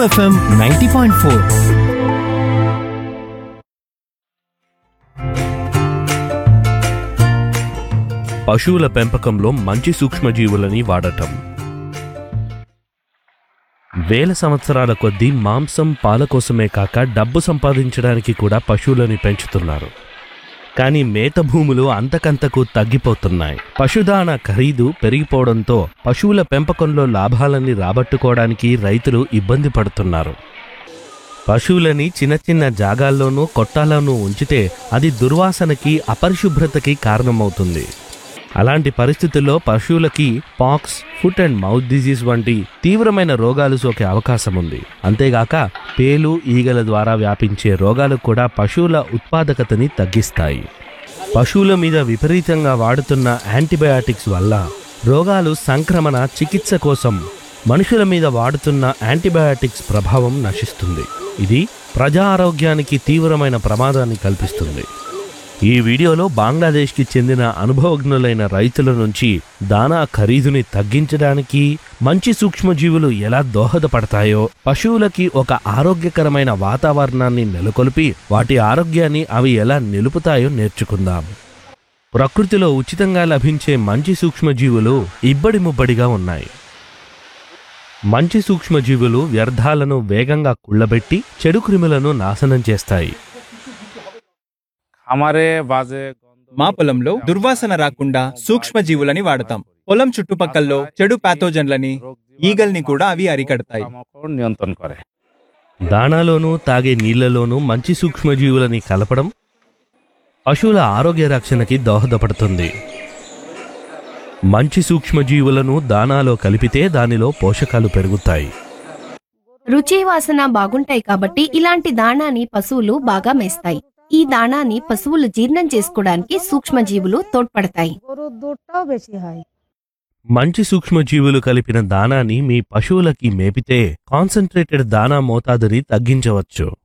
FM ninety point four పశువుల పెంపకంలో మంచి సూక్ష్మజీవులని వాడటం వేల సంవత్సరాల కొద్దీ మాంసం పాల కోసమే కాక డబ్బు సంపాదించడానికి కూడా పశువులని పెంచుతున్నారు కానీ మేత భూములు అంతకంతకు తగ్గిపోతున్నాయి పశుదాన ఖరీదు పెరిగిపోవడంతో పశువుల పెంపకంలో లాభాలని రాబట్టుకోవడానికి రైతులు ఇబ్బంది పడుతున్నారు పశువులని చిన్న చిన్న జాగాల్లోనూ కొట్టాల్లోనూ ఉంచితే అది దుర్వాసనకి అపరిశుభ్రతకి కారణమవుతుంది అలాంటి పరిస్థితుల్లో పశువులకి pox foot and mouth disease వంటి తీవ్రమైన రోగాలు సోకే అవకాశం ఉంది అంతేగాక పేలు ఈగల ద్వారా వ్యాపించే రోగాలు కూడా పశువుల ఉత్పాదకతని తగ్గిస్తాయి పశువుల మీద విపరీతంగా వాడుతున్న యాంటీబయాటిక్స్ వల్ల రోగాలు సంక్రమణ చికిత్స కోసం మనుషుల మీద వాడుతున్న యాంటీబయాటిక్స్ ప్రభావం నశిస్తుంది ఇది ప్రజా ఆరోగ్యానికి తీవ్రమైన ప్రమాదాన్ని కల్పిస్తుంది ఈ వీడియోలో బంగ్లాదేశ్కి చెందిన అనుభవజ్ఞులైన రైతుల నుంచి దానా ఖరీదుని తగ్గించడానికి మంచి సూక్ష్మజీవులు ఎలా దోహదపడతాయో పశువులకి ఒక ఆరోగ్యకరమైన వాతావరణాన్ని నెలకొల్పి వాటి ఆరోగ్యాన్ని అవి ఎలా నిలుపుతాయో నేర్చుకుందాం ప్రకృతిలో ఉచితంగా లభించే మంచి సూక్ష్మజీవులు ఇబ్బడి ముబ్బడిగా ఉన్నాయి మంచి సూక్ష్మజీవులు వ్యర్థాలను వేగంగా కుళ్ళబెట్టి చెడు క్రిములను నాశనం చేస్తాయి हमारे बाजे మా పొలంలో దుర్వాసన రాకుండా సూక్ష్మజీవులని వాడతాం పొలం చుట్టుపక్కల్లో చెడు పాథోజన్లని ఈగల్ని కూడా అవి అరికడతాయి నియంత్రణ করে దానాలోనూ తాగే నీళ్లలోనూ మంచి సూక్ష్మజీవులని కలపడం పశువుల ఆరోగ్య రక్షణకి దోహదపడుతుంది మంచి సూక్ష్మజీవులను దానాలో కలిపితే దానిలో పోషకాలు పెరుగుతాయి రుచి వాసన బాగుంటాయి కాబట్టి ఇలాంటి దాణాని పశువులు బాగా మేస్తాయి ఈ దాణాని పశువులు జీర్ణం చేసుకోవడానికి సూక్ష్మజీవులు తోడ్పడతాయి গরুর দুধটাও বেশি হয় మంచి సూక్ష్మజీవులు కలిపిన దానాన్ని మీ పశువులకి మేపితే కాన్సన్ట్రేటెడ్ దానా మోతాదుని తగ్గించవచ్చు